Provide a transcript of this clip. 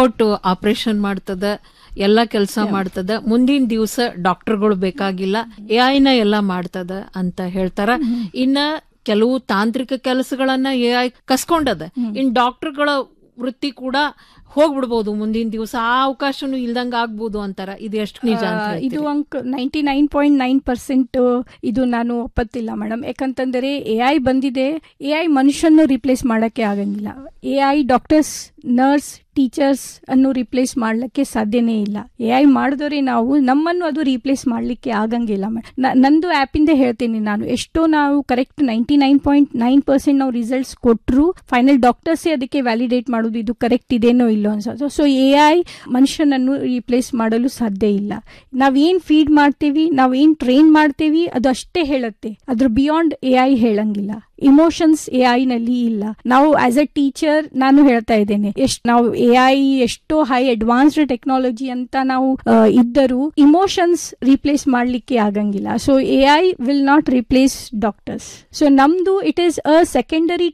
Robot operation ಮಾಡ್ತದ ಎಲ್ಲ ಕೆಲಸ ಮಾಡ್ತದ ಮುಂದಿನ ದಿವಸ ಡಾಕ್ಟರ್ಗಳು ಬೇಕಾಗಿಲ್ಲ ಎ ಐನ ಎಲ್ಲ ಮಾಡ್ತದ ಅಂತ ಹೇಳ್ತಾರ ಇನ್ನ ಕೆಲವು ತಾಂತ್ರಿಕ ಕೆಲಸಗಳನ್ನ ಎ ಐ ಕಸ್ಕೊಂಡದ ಇನ್ ಡಾಕ್ಟರ್ಗಳ ವೃತ್ತಿ ಕೂಡ ಹೋಗ್ಬಿಡ್ಬೋದು ಮುಂದಿನ ದಿವಸ ಆ ಅವಕಾಶನು ಇಲ್ದಂಗ ಆಗ್ಬೋದು ಅಂತಾರ ಇದು ಎಷ್ಟು ನಿಜ ಅಂತ ಆ, ಹೇಳ್ತೀರಿ? ಇದು ಅಂಕ್ ninety nine point nine percent ಇದು ನಾನು ಒಪ್ಪತ್ತಿಲ್ಲ ಮೇಡಮ್ ಯಾಕಂತಂದರೆ ಎ ಐ ಬಂದಿದೆ ಎ ಐ ಮನುಷ್ಯನ್ನು ರಿಪ್ಲೇಸ್ ಮಾಡಕ್ಕೆ ಆಗಂಗಿಲ್ಲ A I doctors nurse teachers ಅನ್ನು ರಿಪ್ಲೇಸ್ ಮಾಡ್ಲಿಕ್ಕೆ ಸಾಧ್ಯನೇ ಇಲ್ಲ ಎ ಐ ಮಾಡಿದವರೆ ನಾವು ನಮ್ಮನ್ನು ಅದು ರಿಪ್ಲೇಸ್ ಮಾಡ್ಲಿಕ್ಕೆ ಆಗಂಗಿಲ್ಲ ಮೇಡಮ್ ನಂದು ಆ್ಯಪಿಂದ ಹೇಳ್ತೀನಿ ನಾನು ಎಷ್ಟೋ ನಾವು correct ninety nine point nine percent ನಾವು ರಿಸಲ್ಟ್ಸ್ ಕೊಟ್ಟರು ಫೈನಲ್ ಡಾಕ್ಟರ್ಸೇ ಅದಕ್ಕೆ ವ್ಯಾಲಿಡೇಟ್ ಮಾಡೋದು ಇದು ಕರೆಕ್ಟ್ ಇದೇನೋ ಇಲ್ಲೋ ಅನ್ಸೋದು ಸೊ ಎ ಐ ಮನುಷ್ಯನನ್ನು ರಿಪ್ಲೇಸ್ ಮಾಡಲು ಸಾಧ್ಯ ಇಲ್ಲ ನಾವೇನ್ ಫೀಡ್ ಮಾಡ್ತೀವಿ ನಾವೇನ್ ಟ್ರೈನ್ ಮಾಡ್ತೀವಿ ಅದು ಅಷ್ಟೇ ಹೇಳುತ್ತೆ ಅದ್ರ ಬಿಯಾಂಡ್ ಎ ಐ ಹೇಳಂಗಿಲ್ಲ ಇಮೋಷನ್ಸ್ ಎ ಐ ನಲ್ಲಿ ಇಲ್ಲ ನಾವು ಆಸ್ ಎ ಟೀಚರ್ ನಾನು ಹೇಳ್ತಾ ಇದ್ದೇನೆ ಎಷ್ಟು ನಾವು ಎ ಐ ಎಷ್ಟೋ ಹೈ ಅಡ್ವಾನ್ಸ್ಡ್ ಟೆಕ್ನಾಲಜಿ ಅಂತ ನಾವು ಆ, ಇದ್ದರೂ ಇಮೋಷನ್ಸ್ ರಿಪ್ಲೇಸ್ ಮಾಡ್ಲಿಕ್ಕೆ ಆಗಂಗಿಲ್ಲ so A I will not replace doctors so ನಮ್ದು ಇಟ್ ಈಸ್ ಅ ಸೆಕೆಂಡರಿ